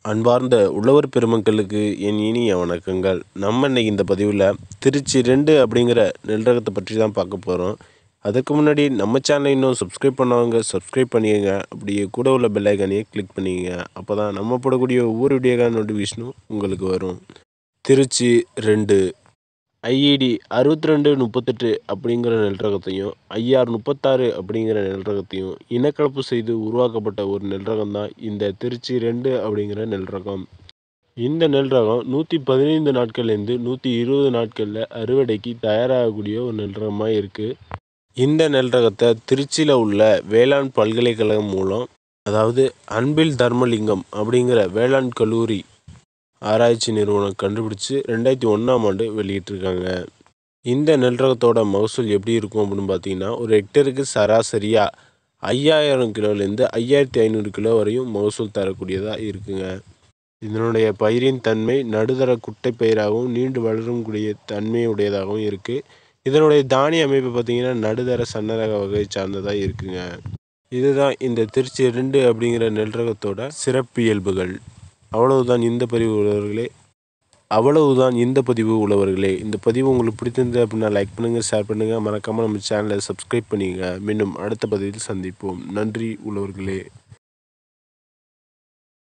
அன்பார்ந்த உழவர் பெருமக்களுக்கு என் இனிய வணக்கங்கள் நம்ம இன்னைக்கு இந்த பதிவில் திருச்சி ரெண்டு அப்படிங்கிற நெல் ரகத்தை பற்றி தான் பார்க்க போகிறோம் அதுக்கு முன்னாடி நம்ம சேனலை இன்னும் சப்ஸ்கிரைப் பண்ணவங்க சப்ஸ்கிரைப் பண்ணிக்கங்க அப்படியே கூட உள்ள பெல் ஐக்கானையே கிளிக் பண்ணிக்கங்க அப்போ தான் நம்ம போடக்கூடிய ஒவ்வொரு வீடியோக்கான நோட்டிஃபிகேஷனும் உங்களுக்கு வரும் திருச்சி ரெண்டு ஐஇடி அறுபத்தி ரெண்டு முப்பத்தெட்டு அப்படிங்கிற நெல் ரகத்தையும் ஐஆர் முப்பத்தாறு அப்படிங்கிற நெல் ரகத்தையும் இனக்கலப்பு செய்து உருவாக்கப்பட்ட ஒரு நெல் ரகம் தான் இந்த திருச்சி ரெண்டு அப்படிங்கிற நெல் ரகம் இந்த நெல் ரகம் நூற்றி பதினைந்து நாட்கள்லேருந்து நூற்றி இருபது நாட்களில் அறுவடைக்கு தயாராகக்கூடிய ஒரு நெல் ரகமாக இருக்குது இந்த நெல் ரகத்தை திருச்சியில் உள்ள வேளாண் பல்கலைக்கழகம் மூலம் அதாவது அன்பில் தர்மலிங்கம் அப்படிங்கிற வேளாண் கல்லூரி ஆராய்ச்சி நிறுவனம் கண்டுபிடிச்சு ரெண்டாயிரத்தி ஒன்றாம் ஆண்டு வெளியிட்டிருக்காங்க இந்த நெல் ரகத்தோட மகசூல் எப்படி இருக்கும் அப்படின்னு பார்த்தீங்கன்னா ஒரு ஹெக்டருக்கு சராசரியாக ஐயாயிரம் கிலோலேருந்து ஐயாயிரத்தி ஐநூறு கிலோ வரையும் மகசூல் தரக்கூடியதாக இருக்குங்க இதனுடைய பயிரின் தன்மை நடுத்தர குட்டை பயிராகவும் நீண்டு வளரக்கூடிய தன்மையுடையதாகவும் இருக்குது இதனுடைய தானிய அமைப்பு பார்த்திங்கன்னா நடுத்தர சன்னரக வகை சார்ந்ததாக இருக்குங்க இதுதான் இந்த திருச்சி ரெண்டு அப்படிங்கிற நெல் ரகத்தோட சிறப்பியல்புகள் அவ்வளவுதான் இந்த பதிவு உள்ளவர்களே அவ்வளவுதான் இந்த பதிவு உள்ளவர்களே இந்த பதிவு உங்களுக்கு பிடிச்சிருந்தது அப்படின்னா லைக் பண்ணுங்கள் ஷேர் பண்ணுங்கள் மறக்காமல் நம்ம சேனலை சப்ஸ்கிரைப் பண்ணிக்கங்க மீண்டும் அடுத்த பதிவில் சந்திப்போம் நன்றி உள்ளவர்களே